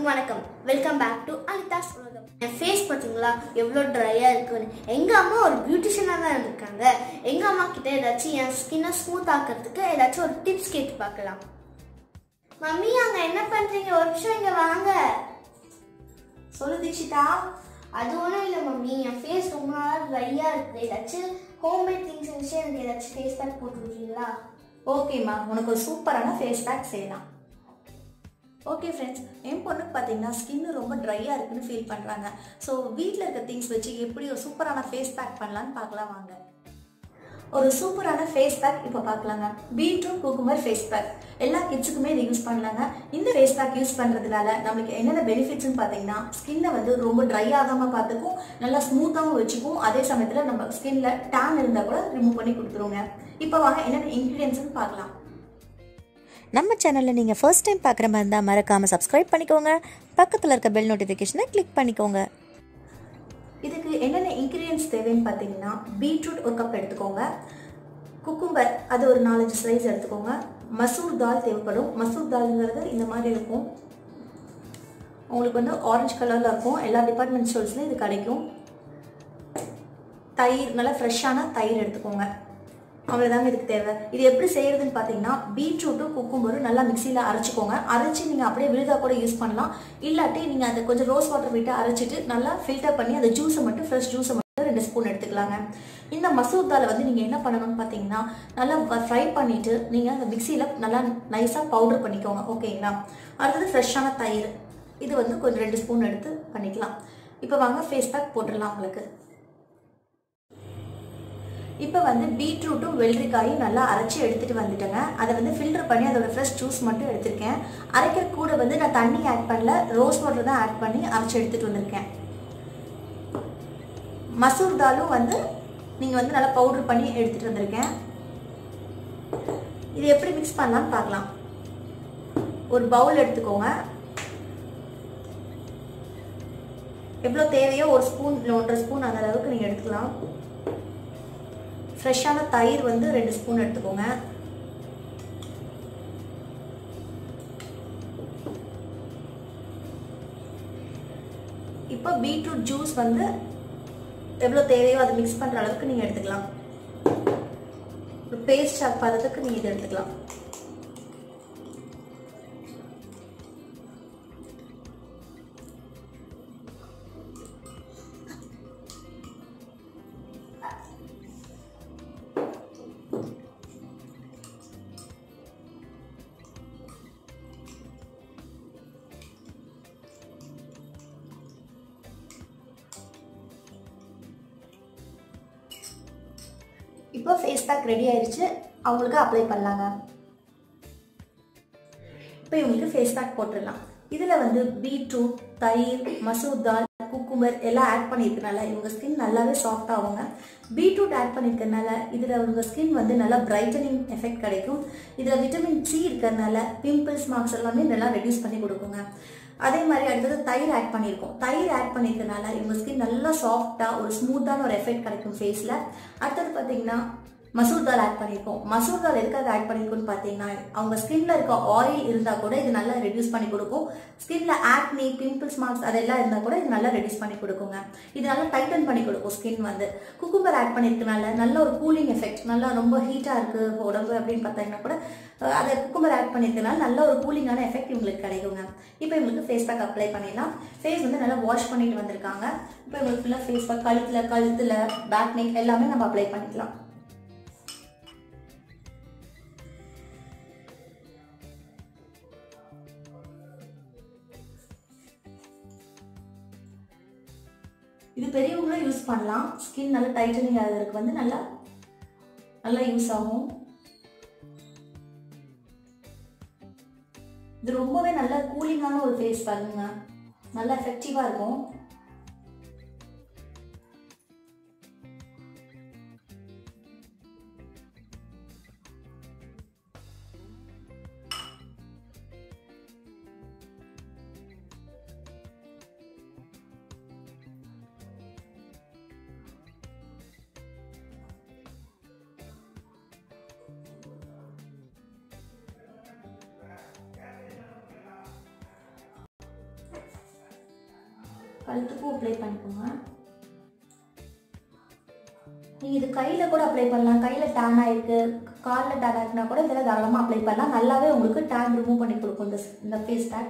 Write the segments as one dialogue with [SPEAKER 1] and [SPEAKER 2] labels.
[SPEAKER 1] எல்லாருக்கும் வணக்கம் welcome back to Anitha's உலகம் என் ஃபேஸ் பார்த்தீங்களா எவ்வளோ ட்ரையாக இருக்குன்னு எங்கள் அம்மா ஒரு பியூட்டிஷியனாக தான் இருந்திருக்காங்க எங்கள் அம்மா கிட்ட ஏதாச்சும் என் ஸ்கின்னை ஸ்மூத் ஆக்கிறதுக்கு ஏதாச்சும் ஒரு டிப்ஸ் கேட்டு பார்க்கலாம் மம்மி அங்கே என்ன பண்ணுறீங்க ஒரு நிமிஷம் இங்கே வாங்க சொல்லு தீக்ஷிதா அது ஒன்றும் இல்லை மம்மி என் ஃபேஸ் ரொம்ப நாளாக ட்ரையாக இருக்குது ஏதாச்சும் ஹோம்மேட் திங்ஸ் இருந்துச்சு எனக்கு ஏதாச்சும் ஃபேஸ் பேக் போட்டு விடுறீங்களா
[SPEAKER 2] ஓகேம்மா உனக்கு ஒரு சூப்பரான ஃபேஸ் பேக் செய்யலாம் ஓகே ஃப்ரெண்ட்ஸ் என் பொண்ணுக்கு பார்த்தீங்கன்னா ஸ்கின் ரொம்ப ட்ரையாக இருக்குன்னு ஃபீல் பண்ணுறாங்க ஸோ வீட்டில் இருக்க திங்ஸ் வச்சு எப்படி ஒரு சூப்பரான ஃபேஸ் பேக் பண்ணலான்னு பார்க்கலாம் வாங்க ஒரு சூப்பரான ஃபேஸ் பேக் இப்போ பார்க்கலாங்க பீட்ரூட் குக்குமர் ஃபேஸ் பேக் எல்லா கிட்ஸுக்குமே இதை யூஸ் பண்ணலாங்க இந்த ஃபேஸ் பேக் யூஸ் பண்ணுறதுனால நம்மளுக்கு என்னென்ன பெனிஃபிட்ஸ்னு பார்த்தீங்கன்னா ஸ்கின்னை வந்து ரொம்ப ட்ரை ஆகாமல் பார்த்துக்கும் நல்லா ஸ்மூத்தாகவும் வச்சுக்கும் அதே சமயத்தில் நம்ம ஸ்கின்ல டேன் இருந்தால் கூட ரிமூவ் பண்ணி கொடுத்துருவோங்க இப்போ வாங்க என்னென்ன இன்க்ரீடியன்ஸ்னு பார்க்கலாம்
[SPEAKER 3] நம்ம சேனலில் நீங்கள் ஃபர்ஸ்ட் டைம் பார்க்குற மாதிரி இருந்தால் மறக்காமல் சப்ஸ்கிரைப் பண்ணிக்கோங்க பக்கத்தில் இருக்க பெல் நோட்டிஃபிகேஷனை கிளிக் பண்ணிக்கோங்க
[SPEAKER 2] இதுக்கு என்னென்ன இன்க்ரீடியன்ஸ் தேவைன்னு பார்த்தீங்கன்னா பீட்ரூட் ஒரு கப் எடுத்துக்கோங்க குக்கும்பர் அது ஒரு நாலஞ்சு ஸ்லைஸ் எடுத்துக்கோங்க மசூர் தால் தேவைப்படும் மசூர் தால்ங்கிறது இந்த மாதிரி இருக்கும் உங்களுக்கு வந்து ஆரஞ்சு கலரில் இருக்கும் எல்லா டிபார்ட்மெண்ட் ஸ்டோர்ஸ்லையும் இது கிடைக்கும் தயிர் நல்லா ஃப்ரெஷ்ஷான தயிர் எடுத்துக்கோங்க அவ்வளோதாங்க இதுக்கு தேவை இது எப்படி செய்யறதுன்னு பார்த்தீங்கன்னா பீட்ரூட்டும் குக்கும்பரும் நல்லா மிக்சியில் அரைச்சிக்கோங்க அரைச்சி நீங்கள் அப்படியே விழுதா கூட யூஸ் பண்ணலாம் இல்லாட்டி நீங்கள் அதை கொஞ்சம் ரோஸ் வாட்டர் விட்டு அரைச்சிட்டு நல்லா ஃபில்டர் பண்ணி அந்த ஜூஸை மட்டும் ஃப்ரெஷ் ஜூஸை மட்டும் ரெண்டு ஸ்பூன் எடுத்துக்கலாங்க இந்த மசூர் தாலை வந்து நீங்கள் என்ன பண்ணணும்னு பார்த்தீங்கன்னா நல்லா ஃப்ரை பண்ணிவிட்டு நீங்கள் அந்த மிக்சியில் நல்லா நைஸாக பவுடர் பண்ணிக்கோங்க ஓகேங்களா அடுத்தது ஃப்ரெஷ்ஷான தயிர் இது வந்து கொஞ்சம் ரெண்டு ஸ்பூன் எடுத்து பண்ணிக்கலாம் இப்போ வாங்க ஃபேஸ் பேக் போட்டுடலாம் உங்களுக்கு இப்போ வந்து பீட்ரூட்டும் வெள்ளரிக்காயும் நல்லா அரைச்சி எடுத்துட்டு வந்துட்டேங்க அதை வந்து ஃபில்டர் பண்ணி அதோட ஃப்ரெஷ் ஜூஸ் மட்டும் எடுத்திருக்கேன் அரைக்கிற கூட வந்து நான் தண்ணி ஆட் பண்ணல ரோஸ் வாட்டர் தான் ஆட் பண்ணி அரைச்சி எடுத்துட்டு வந்திருக்கேன் மசூர் தாலும் வந்து நீங்கள் வந்து நல்லா பவுடர் பண்ணி எடுத்துட்டு வந்திருக்கேன் இது எப்படி மிக்ஸ் பண்ணலாம்னு பார்க்கலாம் ஒரு பவுல் எடுத்துக்கோங்க எவ்வளோ தேவையோ ஒரு ஸ்பூன் இல்லை ஒன்றரை ஸ்பூன் அந்த அளவுக்கு நீங்கள் எடுத்துக்கலாம் ஃப்ரெஷ்ஷான தயிர் வந்து ரெண்டு ஸ்பூன் எடுத்துக்கோங்க இப்போ பீட்ரூட் ஜூஸ் வந்து எவ்வளோ தேவையோ அதை மிக்ஸ் பண்ணுற அளவுக்கு நீங்கள் எடுத்துக்கலாம் ஒரு பேஸ்ட் பதத்துக்கு நீங்கள் இதை எடுத்துக்கலாம் இப்போ ஃபேஸ் பேக் ரெடி ஆயிடுச்சு அவங்களுக்கு அப்ளை பண்ணலாங்க இப்போ இவங்களுக்கு ஃபேஸ் பேக் போட்டுடலாம் இதில் வந்து பீட்ரூட் தயிர் மசூர் தால் குக்கும்பர் எல்லாம் ஆட் பண்ணியிருக்கனால இவங்க ஸ்கின் நல்லாவே சாஃப்ட் ஆகுங்க பீட்ரூட் ஆட் பண்ணியிருக்கனால இதில் உங்க ஸ்கின் வந்து நல்லா பிரைட்டனிங் எஃபெக்ட் கிடைக்கும் இதில் விட்டமின் சி இருக்கிறதுனால பிம்பிள்ஸ் மார்க்ஸ் எல்லாமே நல்லா ரெடியூஸ் பண்ணி கொடுக்குங்க அதே மாதிரி அடுத்தது தயிர் ஆட் பண்ணியிருக்கோம் தயிர் ஆட் பண்ணியிருக்கனால இவங்க ஸ்கின் நல்லா சாஃப்டாக ஒரு ஸ்மூத்தான ஒரு எஃபெக்ட் கிடைக்கும் ஃபேஸில் அடுத்தது பார்த்தீங்கன்னா மசூர் தால் ஆட் பண்ணியிருக்கோம் மசூர் தால் எதுக்காக ஆட் பண்ணியிருக்கோம்னு பார்த்தீங்கன்னா அவங்க ஸ்கின்ல இருக்க ஆயில் இருந்தால் கூட இது நல்லா ரெடியூஸ் பண்ணி கொடுக்கும் ஸ்கின்ல ஆக்னி பிம்பிள்ஸ் மார்க்ஸ் அதெல்லாம் இருந்தால் கூட இது நல்லா ரெடியூஸ் பண்ணி கொடுக்குங்க இது நல்லா டைட்டன் பண்ணி கொடுக்கும் ஸ்கின் வந்து குக்கும்பர் ஆட் பண்ணியிருக்கனால நல்ல ஒரு கூலிங் எஃபெக்ட் நல்லா ரொம்ப ஹீட்டாக இருக்குது உடம்பு அப்படின்னு பார்த்தீங்கன்னா கூட அஹ் அதை குக்கும்பர் ஆட் பண்ணியிருக்கனால நல்ல ஒரு கூலிங்கான எஃபெக்ட் இவங்களுக்கு கிடைக்குங்க இப்போ இவங்களுக்கு ஃபேஸ் பேக் அப்ளை பண்ணிடலாம் ஃபேஸ் வந்து நல்லா வாஷ் பண்ணிட்டு வந்திருக்காங்க இப்போ இவங்களுக்கு ஃபுல்லாக ஃபேஸ் பேக் கழுத்தில் கழுத்தில் பேக் நெக் எல்லாமே நம்ம அப்ளை பண்ணிக்கலாம் இது பெரியவங்களும் யூஸ் பண்ணலாம் ஸ்கின் நல்லா டைட்டனிங் ஆகிறதுக்கு வந்து நல்லா நல்லா யூஸ் ஆகும் இது ரொம்பவே நல்ல கூலிங்கான ஒரு ஃபேஸ் பாருங்க நல்லா எஃபெக்டிவாக இருக்கும் கழுத்துக்கும் அப்ளை பண்ணிக்கோங்க நீங்கள் இது கையில் கூட அப்ளை பண்ணலாம் கையில் டேன் ஆயிருக்கு காலில் டேன் ஆயிருக்குனா கூட இதில் தாராளமாக அப்ளை பண்ணலாம் நல்லாவே உங்களுக்கு டேன் ரிமூவ் பண்ணி கொடுக்கும் இந்த இந்த ஃபேஸ் பேக்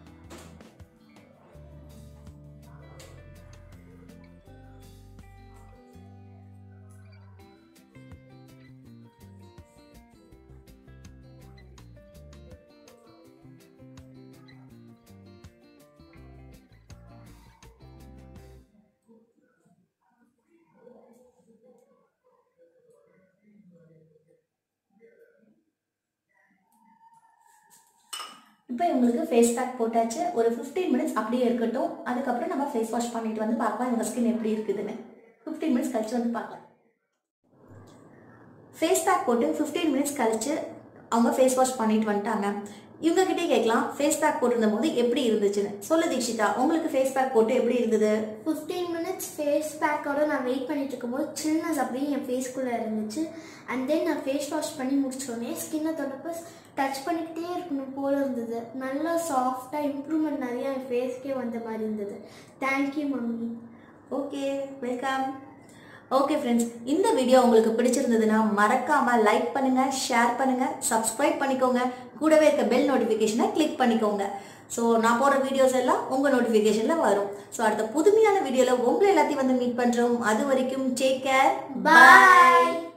[SPEAKER 2] இப்போ இவங்களுக்கு ஃபேஸ் பேக் போட்டாச்சு ஒரு 15 மினிட்ஸ் அப்படியே இருக்கட்டும் அதுக்கப்புறம் நம்ம ஃபேஸ் வாஷ் பண்ணிட்டு வந்து பார்க்கலாம் இவங்க ஸ்கின் எப்படி இருக்குதுன்னு 15 மினிட்ஸ் கழிச்சு வந்து பார்க்கலாம் ஃபேஸ் பேக் போட்டு 15 மினிட்ஸ் கழிச்சு அவங்க ஃபேஸ் வாஷ் பண்ணிட்டு வந்துட்டாங்க இவங்க கிட்டே கேட்கலாம் ஃபேஸ் பேக் போட்டிருந்த போது எப்படி இருந்துச்சுன்னு சொல்லு தீக்ஷிதா உங்களுக்கு ஃபேஸ் பேக் போட்டு எப்படி இருந்தது
[SPEAKER 1] ஃபிஃப்டீன் மினிட்ஸ் ஃபேஸ் பேக்கோட நான் வெயிட் பண்ணிட்டு இருக்கும்போது சில்னஸ் அப்படியே என் ஃபேஸ்க்குள்ளே இருந்துச்சு அண்ட் தென் நான் ஃபேஸ் வாஷ் பண்ணி முடிச்சோடனே ஸ்கின்னை தொட்டப்போ டச் பண்ணிக்கிட்டே இருக்கணும் போல இருந்தது நல்லா சாஃப்டாக இம்ப்ரூவ்மெண்ட் நிறையா என் ஃபேஸ்க்கே வந்த மாதிரி இருந்தது thank you mummy
[SPEAKER 2] okay welcome okay friends இந்த வீடியோ உங்களுக்கு பிடிச்சிருந்ததுன்னா மறக்காம லைக் பண்ணுங்க ஷேர் பண்ணுங்க சப்ஸ்கிரைப் பண்ணிக்கோங்க கூடவே இருக்க பெல் நோட்டிஃபிகேஷனை கிளிக் பண்ணிக்கோங்க ஸோ நான் போடுற வீடியோஸ் எல்லாம் உங்கள் நோட்டிஃபிகேஷனில் வரும் ஸோ அடுத்த புதுமையான வீடியோவில் உங்களை எல்லாத்தையும் வந்து மீட் பண்ணுறோம் அது வரைக்கும் டேக் கேர்
[SPEAKER 1] பாய்